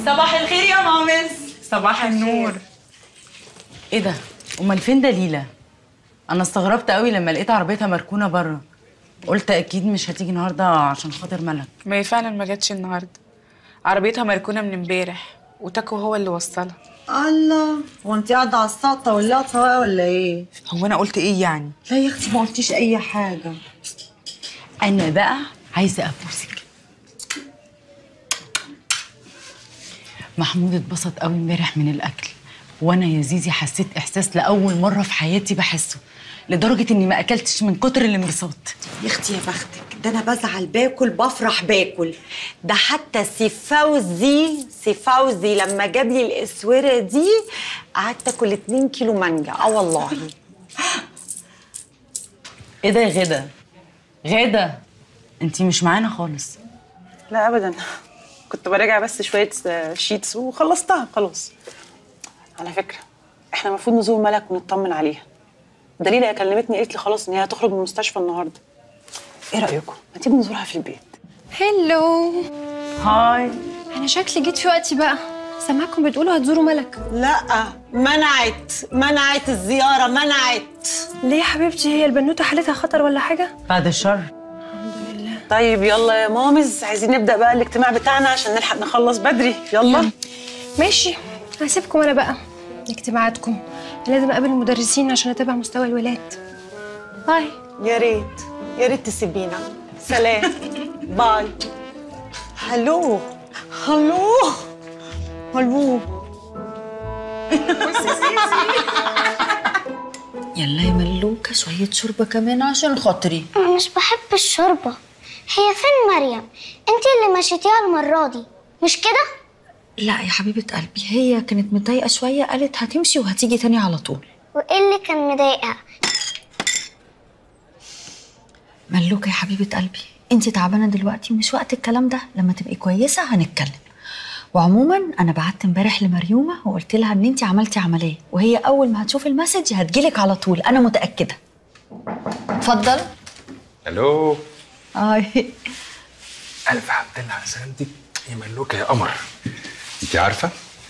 صباح الخير يا مامز صباح النور ايه ده امال فين دليله انا استغربت قوي لما لقيت عربيتها مركونه بره قلت اكيد مش هتيجي النهارده عشان خاطر ملك ما هي فعلا ما جاتش النهارده عربيتها مركونه من امبارح وتاكو هو اللي وصلها الله هو انت قاعده على السقطه ولا سواء ولا ايه؟ هو انا قلت ايه يعني لا يا اختي ما قلتيش اي حاجه انا بقى عايزه ابوسك محمود اتبسط قوي امبارح من الاكل وانا يا زيزي حسيت احساس لاول مره في حياتي بحسه لدرجه اني ما اكلتش من كتر الانبساط يا اختي يا بختك ده انا بزعل باكل بفرح باكل ده حتى سي فوزي سي فوزي لما جاب لي الاسوره دي قعدت اكل 2 كيلو مانجا اه والله ايه ده يا غدا غدا انتي مش معانا خالص لا ابدا كنت براجع بس شويه شيتس وخلصتها خلاص على فكره احنا المفروض نزور ملك ونطمن عليها دليلة كلمتني قالت لي خلاص ان هي هتخرج من المستشفى النهارده ايه رايكم ما تيجي نزورها في البيت هلو هاي انا شكلي جيت في وقتي بقى سامعكم بتقولوا هتزوروا ملك لا منعت منعت الزياره منعت ليه يا حبيبتي هي البنوته حالتها خطر ولا حاجه بعد الشر طيب يلا يا مامز عايزين نبدا بقى الاجتماع بتاعنا عشان نلحق نخلص بدري يلا ماشي هسيبكم انا بقى اجتماعاتكم لازم اقابل المدرسين عشان اتابع مستوى الولاد باي يا ريت يا ريت تسيبينا سلام باي هلو هلو هلو يلا يا ملوكة شوية شوربة كمان عشان خاطري أنا مش بحب الشوربة هي فين مريم؟ انت اللي مشيتيها المرة دي مش كده؟ لا يا حبيبة قلبي هي كانت متضايقة شوية قالت هتمشي وهتيجي تاني على طول وايه اللي كان مضايقها؟ ملوكة يا حبيبة قلبي انت تعبانة دلوقتي ومش وقت الكلام ده لما تبقي كويسة هنتكلم وعموما انا بعت امبارح لمريومة وقلت لها ان انت عملتي عملية وهي اول ما هتشوف المسج هتجيلك على طول انا متأكدة اتفضل الو اي الف حمد لله على سلامتك يا ملوكه يا قمر انت عارفه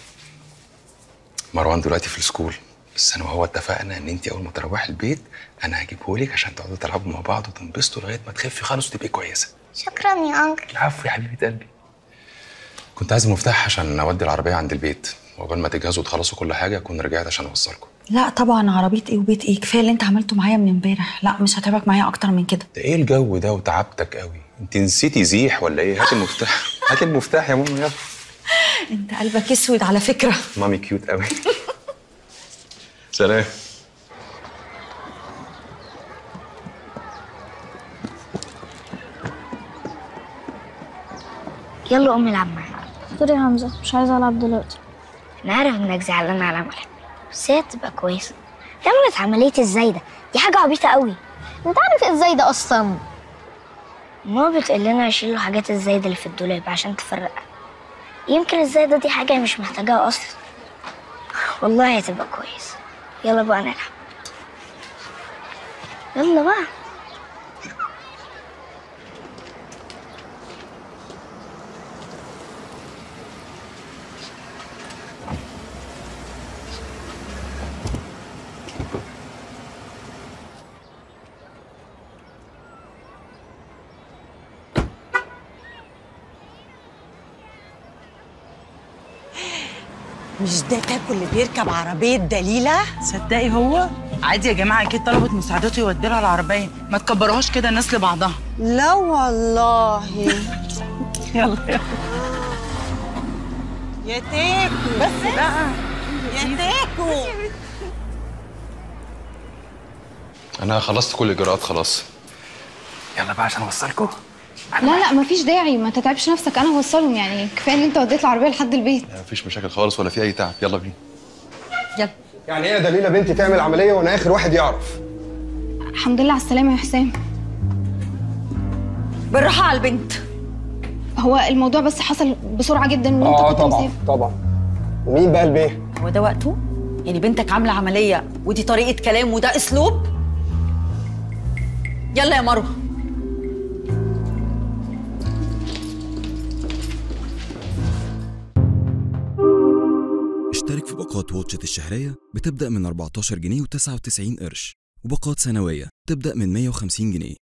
مروان دلوقتي في السكول بس انا وهو اتفقنا ان انت اول ما تروحي البيت انا هجيبه لك عشان تقعدوا تلعبوا مع بعض وتنبسطوا لغايه ما تخفي خالص وتبقي كويسه شكرا يا أنكل العفو يا حبيبه قلبي كنت عايز المفتاح عشان اودي العربيه عند البيت وقبل ما تجهزوا وتخلصوا كل حاجه اكون رجعت عشان اوصلكم لا طبعا عربية ايه وبيت ايه كفاية اللي انت عملته معايا من امبارح لا مش هتعبك معايا اكتر من كده ده ايه الجو ده وتعبتك قوي انت نسيتي زيح ولا ايه هات المفتاح هات المفتاح يا ماما يلا انت قلبك اسود على فكرة مامي كيوت قوي سلام يلا قومي العب معايا سوري يا حمزة مش عايزة ألعب دلوقتي أنا عارف إنك زعلان على ملك بس هي تبقى كويسة دي عملت عملية ازاي ده دي حاجة عبيطة قوي أنت عارف ازاي ده أصلا ماما بتقول لنا يشيلوا حاجات الزايدة اللي في الدولاب عشان تفرقها يمكن الزايدة دي حاجة مش محتاجاها أصلا والله هتبقى كويسة يلا بقى نلعب يلا بقى مش ده تاكل اللي بيركب عربيه دليله صدقي هو عادي يا جماعه اكيد طلبت مساعدته يودي لها العربيه ما تكبروهاش كده الناس لبعضها لا والله يلا يلا يا تاكو بس بقى يا تاكو انا خلصت كل الاجراءات خلاص يلا بقى عشان اوصلكم لا لا مفيش داعي ما تتعبش نفسك انا هوصلهم يعني كفايه ان انت وديت العربيه لحد البيت مفيش مشاكل خالص ولا في اي تعب يلا بينا يلا يعني ايه يا دليله بنتي تعمل عمليه وانا اخر واحد يعرف الحمد لله على السلامه يا حسام بالراحة على البنت هو الموضوع بس حصل بسرعه جدا وانت اه كنت طبعا مسافر طبعا ومين بقى البيه هو ده وقته يعني بنتك عاملة عملية ودي طريقة كلام وده اسلوب يلا يا مروة اشترك في باقات واتشت الشهرية بتبدأ من 14 جنيه و99 قرش وباقات سنوية تبدأ من 150 جنيه